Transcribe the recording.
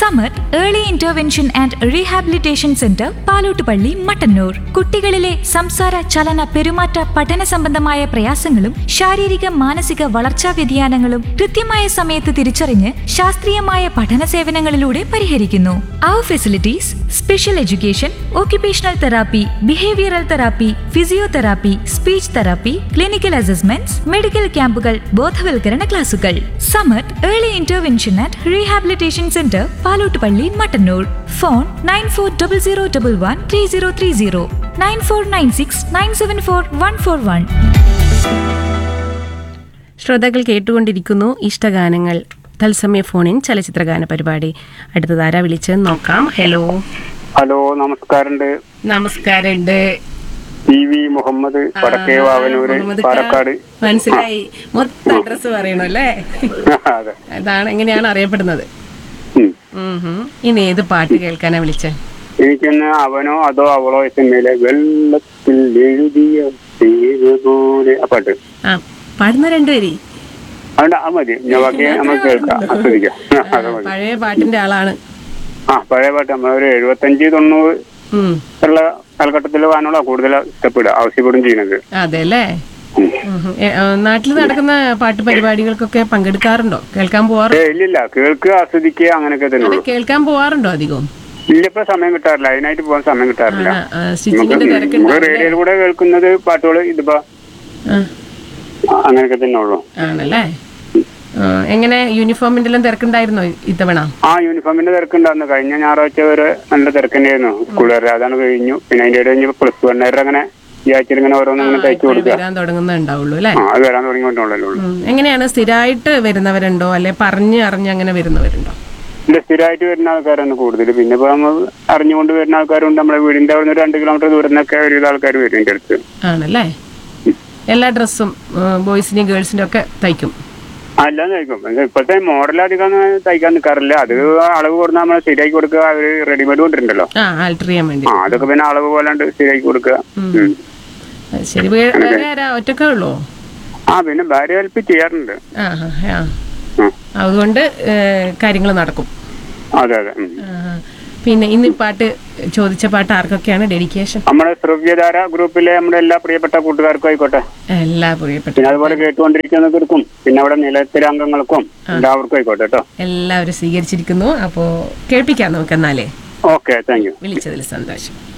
സമത് early intervention and rehabilitation centre Palottupalli Mattanur കുട്ടികളിലെ സംസാര ചലന പെരുമാറ്റ പഠന സംബന്ധമായ പ്രയാസങ്ങളും ശാരീരിക മാനസിക വളർച്ചാ വ്യതിയാനങ്ങളും കൃത്യമായ സമയത്ത് തിരിച്ചറിഞ്ഞ് ശാസ്ത്രീയമായ പഠന സേവനങ്ങളിലൂടെ പരിഹരിക്കുന്നു അവർ facilities special education occupational therapy behavioural therapy physiotherapy speech therapy clinical assessments medical ക്യാമ്പുകൾ ബോധവൽക്കരണ ക്ലാസുകൾ Samath early intervention and rehabilitation centre Palottupalli Mattanur phone nine four double zero double one three zero three zero nine four nine six nine seven four one four one ശ്രോതാക്കൾ കേട്ടുകൊണ്ടിരിക്കുന്നു ഇഷ്ടഗാനങ്ങൾ തത്സമയ ഫോണിൻ ചലച്ചിത്രഗാന പരിപാടി അടുത്തതാരാ വിളിച്ചെന്ന് നോക്കാം hello hello നമസ്കാരമുണ്ട് നമസ്കാരമുണ്ട് ടി വി മുഹമ്മദ് വടക്കേ വാവനൂര് മുഹമ്മദ് ഖാൻ. പാലക്കാട് മനസ്സിലായി മൊത്തം അഡ്രസ് പറയണല്ലേ അതെ അതാണ് എങ്ങനെയാണ് അറിയപ്പെടുന്നത് ഉം. ഉം ഹും. ഇനി ഏത് പാട്ട് കേൾക്കാനാ വിളിച്ചേ എനിക്കൊന്ന് അവനോ അതോ അവളോ സിനിമയിലെ വെള്ളത്തിൽ എഴുതിയ പേര് പോലെ ആ പാട്ട് ആ പാടുന്ന രണ്ടുപേരി അതുകൊണ്ട് അത് മതി ഞാൻ ബാക്കി നമുക്ക് കേൾക്കാം ആസ്വദിക്കാം ആ, അത് മതി പഴയ പാട്ടിന്റെ ആളാണ് ആ പഴയ പാട്ട് നമ്മളൊരു എഴുപത്തഞ്ച് തൊണ്ണൂറ് ഉം ഉള്ള കാലഘട്ടത്തിൽ വാനോളാ കൂടുതൽ ഇഷ്ടപ്പെടുക ആവശ്യപ്പെടും ചെയ്യുന്നത് അതെ അല്ലേ ഉം. നാട്ടിൽ നടക്കുന്ന പാട്ട് പരിപാടികൾക്കൊക്കെ പങ്കെടുക്കാറുണ്ടോ കേൾക്കാൻ പോവാറുണ്ടോ ഏ ഇല്ലില്ല കേൾക്കുക ആസ്വദിക്കുക അങ്ങനെയൊക്കെ തന്നെ അതെ ഉള്ളൂ കേൾക്കാൻ പോവാറുണ്ടോ അധികവും ഇല്ലിപ്പോ സമയം കിട്ടാറില്ല അതിനായിട്ട് പോകാൻ സമയം കിട്ടാറില്ല ആ, സ്റ്റിച്ചിങ്ങിന്റെ നമുക്ക് തിരക്കുണ്ടാവും റേഡിയോയിൽ കൂടെ കേൾക്കുന്നത് പാട്ടുകൾ ഇതിപ്പോ ആ, അങ്ങനെയൊക്കെ തന്നെ ഉള്ളൂ ആണല്ലേ ആ, എങ്ങനെ യൂണിഫോമിന്റെ എല്ലാം തിരക്കുണ്ടായിരുന്നോ ഇത്തവണ ആ യൂണിഫോമിന്റെ തിരക്കുണ്ടായിരുന്നു കഴിഞ്ഞ ഞായറാഴ്ച വരെ നല്ല തിരക്കുണ്ടായിരുന്നു സ്കൂളുകാരെ അതാണ് കഴിഞ്ഞു പിന്നെ അതിന്റെ ഇടയിൽ കഴിഞ്ഞ് പ്ലസ് വണ്ണേരെ അങ്ങനെ ഈ ആഴ്ച ഇങ്ങനെ ഓരോന്നും ഇങ്ങനെ തയ്ച്ചു കൊടുക്കുക വരാൻ തുടങ്ങുന്നുണ്ടാവുള്ളൂ അല്ലേ ആ അത് വരാൻ തുടങ്ങിക്കൊണ്ടുള്ളൂ ഉം. എങ്ങനെയാണ് സ്ഥിരമായിട്ട് വരുന്നവരുണ്ടോ അല്ലെ പറഞ്ഞ് അറിഞ്ഞ് അങ്ങനെ വരുന്നവരുണ്ടോ ഇതിന്റെ സ്ഥിരമായിട്ട് വരുന്ന ആൾക്കാരാണ് കൂടുതൽ പിന്നെ ഇപ്പൊ നമ്മൾ അറിഞ്ഞുകൊണ്ട് വരുന്ന ആൾക്കാരുണ്ട് നമ്മുടെ വീടിന്റെ അവിടെ നിന്ന് രണ്ട് കിലോമീറ്റർ ദൂരം നിന്നൊക്കെ ഒരുവിധ ആൾക്കാർ വരും എന്റെ അടുത്ത് ആണല്ലേ എല്ലാ ഡ്രസ്സും ബോയ്സിന്റെയും ഗേൾസിന്റെയും ഒക്കെ തയ്ക്കും അല്ലാതെ തയ്ക്കും പക്ഷേ ഇപ്പോഴത്തെ മോഡൽ അധികം തയ്ക്കാൻ നിൽക്കാറില്ല അത് അളവ് കൊടുത്താൽ നമ്മൾ ശരിയാക്കി കൊടുക്കുക അവര് റെഡിമെയ്ഡ് കൊണ്ടിട്ടുണ്ടല്ലോ ആ ആൾട്ടർ ചെയ്യാൻ വേണ്ടി ആ അതൊക്കെ പിന്നെ അളവ് പോലാണ്ട് ശരിയാക്കി കൊടുക്കുക ഉം. അത് ശരി വേ- വേറെ ആരാ ഒറ്റക്കേ ഉള്ളൂ ആ പിന്നെ ഭാര്യ ഹെൽപ്പ് ചെയ്യാറുണ്ട് ആ ആ, ആ ഉം. അതുകൊണ്ട് കാര്യങ്ങൾ നടക്കും അതെ അതെ ഉം. ആ, പിന്നെ ഇന്ന് ഈ പാട്ട് ചോദിച്ച പാട്ട് ആർക്കൊക്കെയാണ് ഡെഡിക്കേഷൻ നമ്മുടെ ശ്രവ്യധാര ഗ്രൂപ്പിലെ നമ്മുടെ എല്ലാ പ്രിയപ്പെട്ട കൂട്ടുകാർക്കും ആയിക്കോട്ടെ എല്ലാ പ്രിയപ്പെട്ട പിന്നെ അതുപോലെ കേട്ടുകൊണ്ടിരിക്കുന്നവർക്കും പിന്നെ അവിടെ നിലത്തിലെ അംഗങ്ങൾക്കും എല്ലാവർക്കും ആയിക്കോട്ടെ കേട്ടോ എല്ലാവരും സ്വീകരിച്ചിരിക്കുന്നു അപ്പോൾ കേൾപ്പിക്കാം നമുക്ക് എന്നാലേ ഓക്കെ താങ്ക് യു വിളിച്ചതിൽ സന്തോഷം